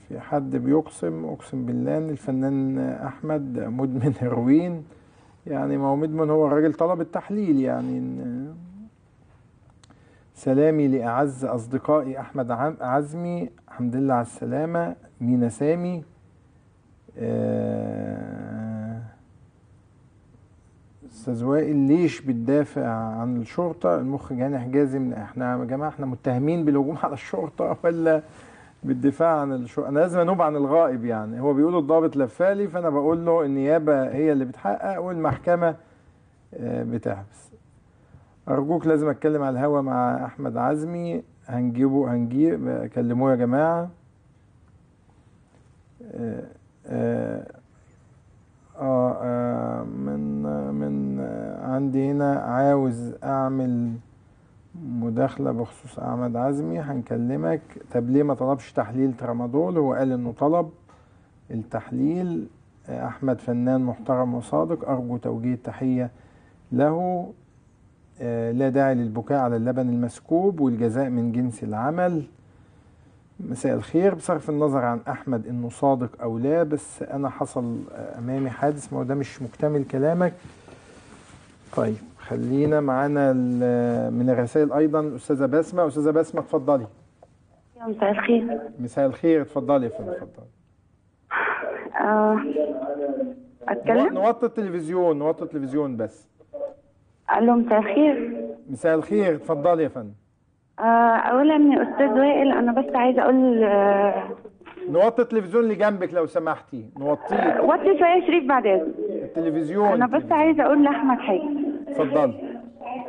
في حد بيقسم اقسم بالله ان الفنان احمد مدمن هيروين يعني ما هو مدمن هو الراجل طلب التحليل يعني إن سلامي لأعز أصدقائي أحمد عم- عزمي الحمد لله على السلامة مينا سامي آه، أستاذ وائل ليش بتدافع عن الشرطة المخرج هاني حجازي من احنا يا جماعة احنا متهمين بالهجوم على الشرطة ولا بالدفاع عن الشرطة أنا لازم أنوب عن الغائب يعني هو بيقول الضابط لفالي فأنا بقول له النيابة هي اللي بتحقق والمحكمة آه، بتحبس أرجوك لازم أتكلم على الهوا مع أحمد عزمي هنجيبه هنجيب كلموه يا جماعة آه آه آه آه، من من آه، عندي هنا عاوز أعمل مداخلة بخصوص أحمد عزمي هنكلمك طب ليه ما طلبش تحليل ترامادول هو قال إنه طلب التحليل آه، أحمد فنان محترم وصادق أرجو توجيه التحية له آه، لا داعي للبكاء على اللبن المسكوب والجزاء من جنس العمل مساء الخير بصرف النظر عن احمد انه صادق او لا بس انا حصل آه، امامي حادث ما هو ده مش مكتمل كلامك طيب خلينا معانا ال- من الرسائل ايضا الاستاذه بسمه استاذه بسمه اتفضلي يا مساء الخير مساء الخير اتفضلي يا فندم اتفضلي آه، اتكلم نوطي التلفزيون نوطي التلفزيون بس الو مساء الخير مساء الخير اتفضلي يا فندم آه، اولا يا استاذ وائل انا بس عايزه اقول آه، نوطي التلفزيون اللي جنبك لو سمحتي نوطيه وطي شويه يا شريف بعد اذنك التلفزيون انا بس عايزه اقول لاحمد حاجه اتفضلي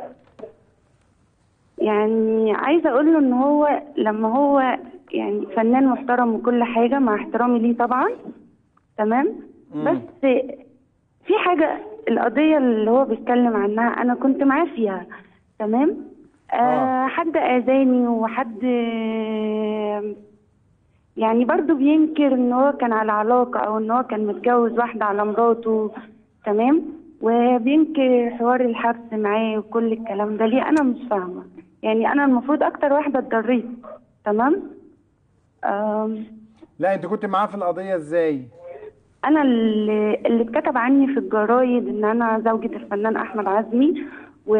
يعني عايزه اقول له ان هو لما هو يعني فنان محترم وكل حاجه مع احترامي ليه طبعا تمام بس في حاجه القضيه اللي هو بيتكلم عنها انا كنت معاه فيها تمام آه حد اذاني وحد آه، يعني برضو بينكر ان هو كان على علاقه او ان هو كان متجوز واحده على مراته تمام وبينكر حوار الحبس معاه وكل الكلام ده ليه انا مش فاهمه يعني انا المفروض اكتر واحده اتضريت تمام آم، لا انت كنت معاه في القضيه ازاي انا اللي, اللي اتكتب عني في الجرايد ان انا زوجة الفنان احمد عزمي و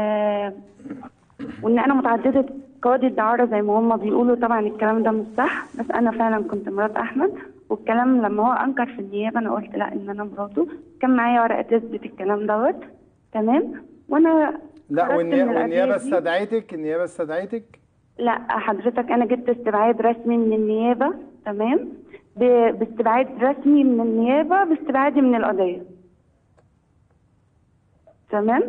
وان انا متعدده قواضي الدعاره زي ما هم بيقولوا طبعا الكلام ده مش صح بس انا فعلا كنت مرات احمد والكلام لما هو انكر في النيابه انا قلت لا ان انا مراته كان معايا ورقه تثبت الكلام دوت تمام وانا لا خرجت والنيا- من القضية والنيابه دي. استدعيتك النيابه استدعيتك لا حضرتك انا جبت استبعاد رسمي من النيابه تمام ب- باستبعاد رسمي من النيابه باستبعادي من القضيه تمام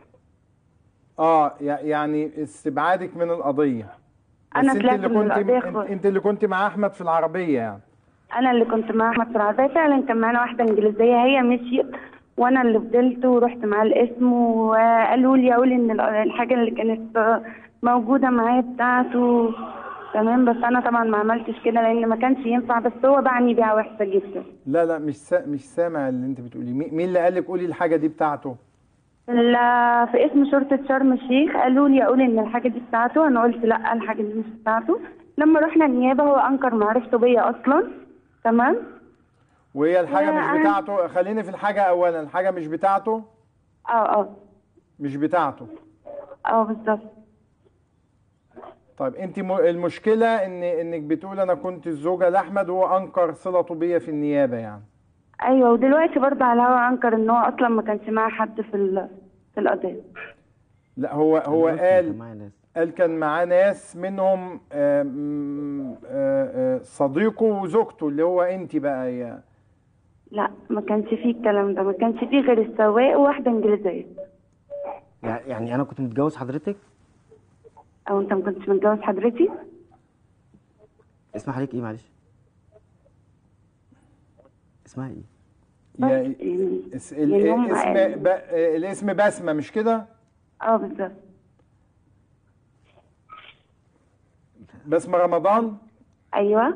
اه يع- يعني استبعادك من القضيه أنا بس انت طلعت اللي من كنت القضية انت, خالص. انت اللي كنت مع احمد في العربيه يعني انا اللي كنت مع احمد في العربيه فعلا كان معانا واحده انجليزيه هي مشيت وانا اللي فضلت ورحت معاه الاسم وقالوا لي اقول ان ال- الحاجه اللي كانت موجوده معايا بتاعته تمام بس انا طبعا ما عملتش كده لان ما كانش ينفع بس هو باعني بيعه وحشه جدا لا لا مش سا... مش سامع اللي انت بتقوليه مي- مين اللي قال لك قولي الحاجه دي بتاعته لا في اسم شرطة شرم الشيخ قالوا لي اقول ان الحاجة دي بتاعته انا قلت لا الحاجة دي مش بتاعته لما رحنا النيابة هو انكر معرفته بيا اصلا تمام وهي الحاجه لا، مش أنا- بتاعته خليني في الحاجه اولا الحاجه مش بتاعته اه اه مش بتاعته اه بالظبط طيب انت م... المشكله ان انك بتقول انا كنت الزوجه لاحمد وهو انكر صلته بيا في النيابه يعني ايوه ودلوقتي برضه على الهوا انكر ان هو اصلا ما كانش معاه حد في ال- في القضية لا هو هو كان قال معايا ناس. قال كان معاه ناس منهم آم، آه، آه، صديقه وزوجته اللي هو انت بقى يا لا ما كانش فيه الكلام ده ما كانش فيه غير السواق وواحدة انجليزية يع- يعني انا كنت متجوز حضرتك او انت ما كنتش متجوز حضرتي اسم حضرتك ايه معلش اسمها ايه يا يعني اس- ال- يعني هم اسم قالوا. ب- آه، الاسم بسمه مش كده اه بالظبط بسمه رمضان ايوه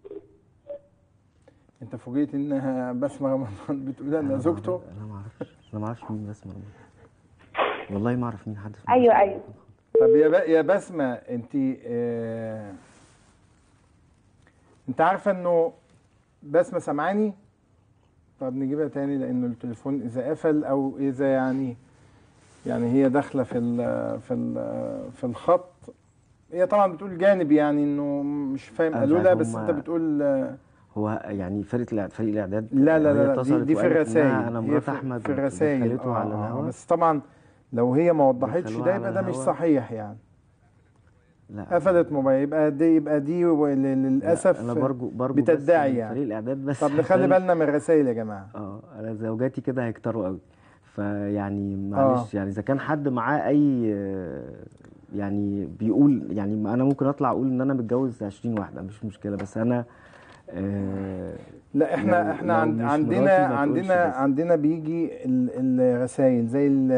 انت فوجئت انها بسمه رمضان بتقول انا زوجته انا ما اعرفش انا ما اعرفش مين بس رمضان والله ما اعرف مين حد اسمه ايوه بسمة. طب يا ب- يا بسمه انت آه، انت عارفه انه بسمه سامعاني طب نجيبها تاني لانه التليفون اذا قفل او اذا يعني يعني هي داخله في ال في ال في الخط هي طبعا بتقول جانب يعني انه مش فاهم أنا قالوا مش لها عارف بس هما- انت بتقول آه، هو يعني فرقه الإع- فريق الاعداد لا لا هي لا, لا دي, اتصلت دي في وقالت الرسائل إنها انا هي مرات في- احمد في الرسائل دخلته على الهوا بس طبعا لو هي ما وضحتش دخلوها ده على يبقى ده مش الهوا. صحيح يعني لا قفلت موبايل يبقى دي يبقى دي ول- لا، للاسف انا برجو برجو بس بتدعي من يعني. فريق الاعداد بس طب نخلي عشان- بالنا من الرسائل يا جماعه اه انا زوجاتي كده هيكتروا قوي فيعني معلش يعني اذا كان حد معاه اي آه، يعني بيقول يعني ما انا ممكن اطلع اقول ان انا متجوز 20 واحده مش مشكله بس انا آه لا احنا لو- احنا لو عند مش عندنا مراتي ما تقولش عندنا بس. عندنا بيجي الرسائل زي ال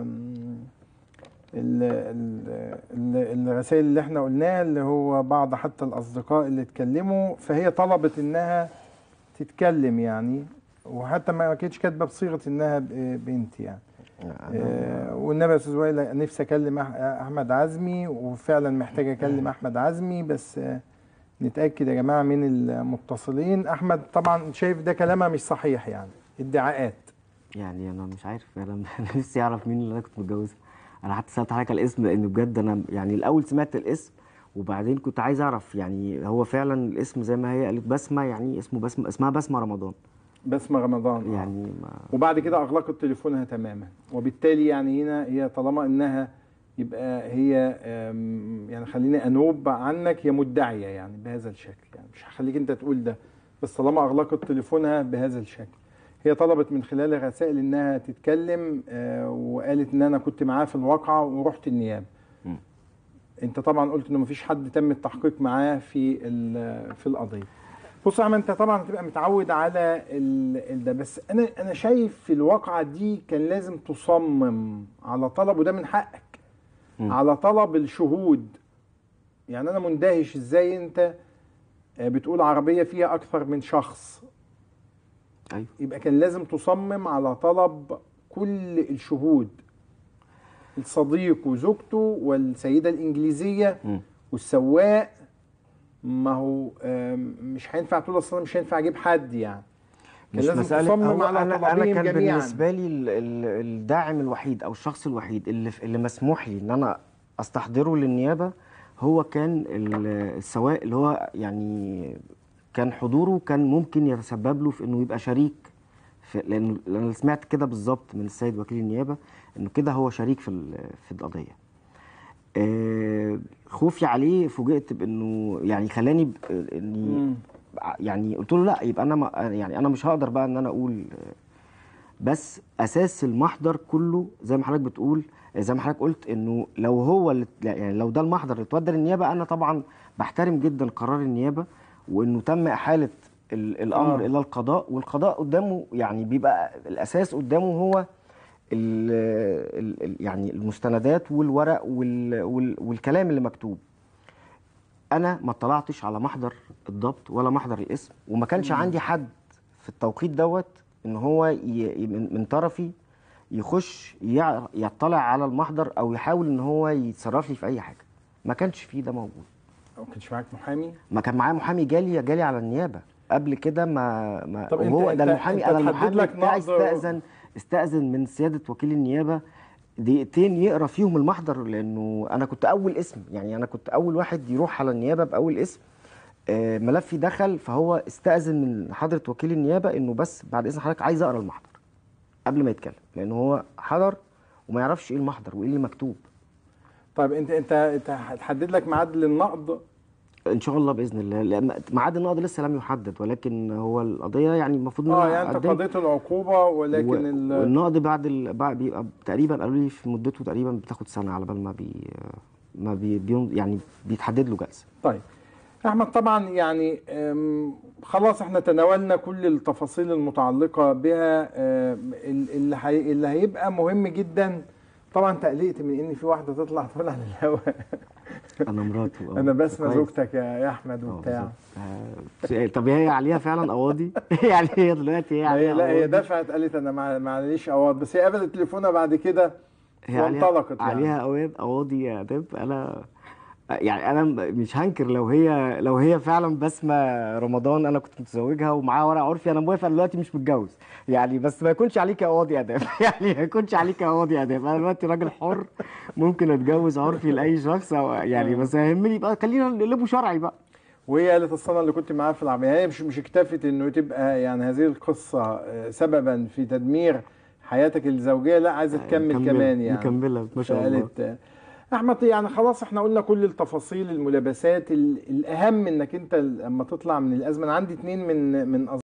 ال- ال- ال- الرسائل اللي احنا قلناها اللي هو بعض حتى الاصدقاء اللي اتكلموا فهي طلبت انها تتكلم يعني وحتى ما كانتش كاتبه بصيغه انها ب- بنت يعني آه، والنبي يا استاذ وائل نفسي اكلم أح- احمد عزمي وفعلا محتاج اكلم احمد عزمي بس آه، نتاكد يا جماعه من المتصلين احمد طبعا شايف ده كلامها مش صحيح يعني ادعاءات يعني انا مش عارف انا أنا نفسي اعرف مين اللي انا كنت متجوزها انا حتى سالت حضرتك على الاسم لان بجد انا يعني الاول سمعت الاسم وبعدين كنت عايز اعرف يعني هو فعلا الاسم زي ما هي قالت بسمه يعني اسمه بسمه اسمها بسمه رمضان بسمه رمضان آه. يعني ما وبعد كده اغلقت تليفونها تماما وبالتالي يعني هنا هي طالما انها يبقى هي آم، يعني خليني انوب عنك هي مدعيه يعني بهذا الشكل يعني مش هخليك انت تقول ده بس طالما اغلقت تليفونها بهذا الشكل هي طلبت من خلال الرسائل انها تتكلم آه، وقالت ان انا كنت معاه في الواقعه ورحت النيابه مم. انت طبعا قلت انه مفيش حد تم التحقيق معاه في ال- في القضيه بص يا عم انت طبعا هتبقى متعود على ال... ال- ده بس انا انا شايف في الواقعه دي كان لازم تصمم على طلب وده من حقك مم. على طلب الشهود يعني انا مندهش ازاي انت آه، بتقول عربيه فيها اكثر من شخص ايوه يبقى كان لازم تصمم على طلب كل الشهود الصديق وزوجته والسيده الانجليزيه مم. والسواق ما هو آم، مش هينفع تقول اصل انا مش هينفع اجيب حد يعني كان مش لازم مسألة تصمم هو على أنا أنا طلبهم كان جميعا بالنسبة لي ال- ال- الداعم الوحيد أو الشخص الوحيد اللي اللي مسموح لي إن أنا أستحضره للنيابة هو كان ال- السواق اللي هو يعني كان حضوره كان ممكن يتسبب له في إنه يبقى شريك في لأن لأن أنا سمعت كده بالظبط من السيد وكيل النيابة إنه كده هو شريك في ال- في القضية. آه، خوفي عليه فوجئت بانه يعني خلاني ب- اني مم. يعني قلت له لا يبقى انا ما يعني انا مش هقدر بقى ان انا اقول آه، بس اساس المحضر كله زي ما حضرتك بتقول زي ما حضرتك قلت انه لو هو اللي يعني لو ده المحضر اللي اتودى للنيابه انا طبعا بحترم جدا قرار النيابه وانه تم احاله ال- الامر آه. الى القضاء والقضاء قدامه يعني بيبقى الاساس قدامه هو ال ال ال- يعني المستندات والورق وال وال والكلام اللي مكتوب انا ما اطلعتش على محضر الضبط ولا محضر الاسم وما كانش عندي حد في التوقيت دوت ان هو ي... ي- من من طرفي يخش يع- يطلع على المحضر او يحاول ان هو يتصرف لي في اي حاجه ما كانش فيه ده موجود ما كانش معاك محامي ما كان معايا محامي جالي جالي على النيابه قبل كده ما ما طب أنت- وهو ده أنت- المحامي أنت انا تحدد المحامي لك بتاعي نقض- استاذن استاذن من سياده وكيل النيابه دقيقتين يقرا فيهم المحضر لانه انا كنت اول اسم يعني انا كنت اول واحد يروح على النيابه باول اسم آه، ملفي دخل فهو استاذن من حضره وكيل النيابه انه بس بعد اذن حضرتك عايز اقرا المحضر قبل ما يتكلم لان هو حضر وما يعرفش ايه المحضر وايه اللي مكتوب طيب انت انت انت هتحدد لك ميعاد للنقض ان شاء الله باذن الله لأن ميعاد النقض لسه لم يحدد ولكن هو القضيه يعني المفروض ان اه أنا يعني انت قدمت قضيت العقوبه ولكن و- ال... والنقد بعد ال... بعد بيبقى تقريبا قالوا لي في مدته تقريبا بتاخد سنه على بال ما بي ما بي... بيون... يعني بيتحدد له جلسه طيب احمد طبعا يعني أم، خلاص احنا تناولنا كل التفاصيل المتعلقه بها أم، ال- اللي هي اللي هيبقى مهم جدا طبعا تقلقت من ان في واحده تطلع تقول على الهواء انا مراته آه. انا بسمع كويس. زوجتك يا يا احمد آه، وبتاع بالظبط. آه، طب هي عليها فعلا قواضي يعني هي دلوقتي هي لا عليها هي لا هي قواضي. دفعت قالت انا مع- معليش عوض بس هي قفلت تليفونها بعد كده هي عليها وانطلقت يعني. عليها قواضي قواضي يا دب انا يعني انا م- مش هنكر لو هي لو هي فعلا بسمه رمضان انا كنت متزوجها ومعاها ورق عرفي انا موافق أنا دلوقتي مش متجوز يعني بس ما يكونش عليك قواضي اداب يعني ما يكونش عليك قواضي اداب انا دلوقتي راجل حر ممكن اتجوز عرفي لاي شخص أو يعني بس يهمني بقى خلينا نقلبه شرعي بقى وهي قالت السنه اللي كنت معاها في العربيه هي مش مش اكتفت انه تبقى يعني هذه القصه آه، سببا في تدمير حياتك الزوجيه لا عايزه تكمل مكملة- كمان يعني مكمله ما شاء الله فقالت آه، احمد يعني خلاص احنا قلنا كل التفاصيل الملابسات ال- الاهم انك انت لما تطلع من الازمه انا عندي اتنين من من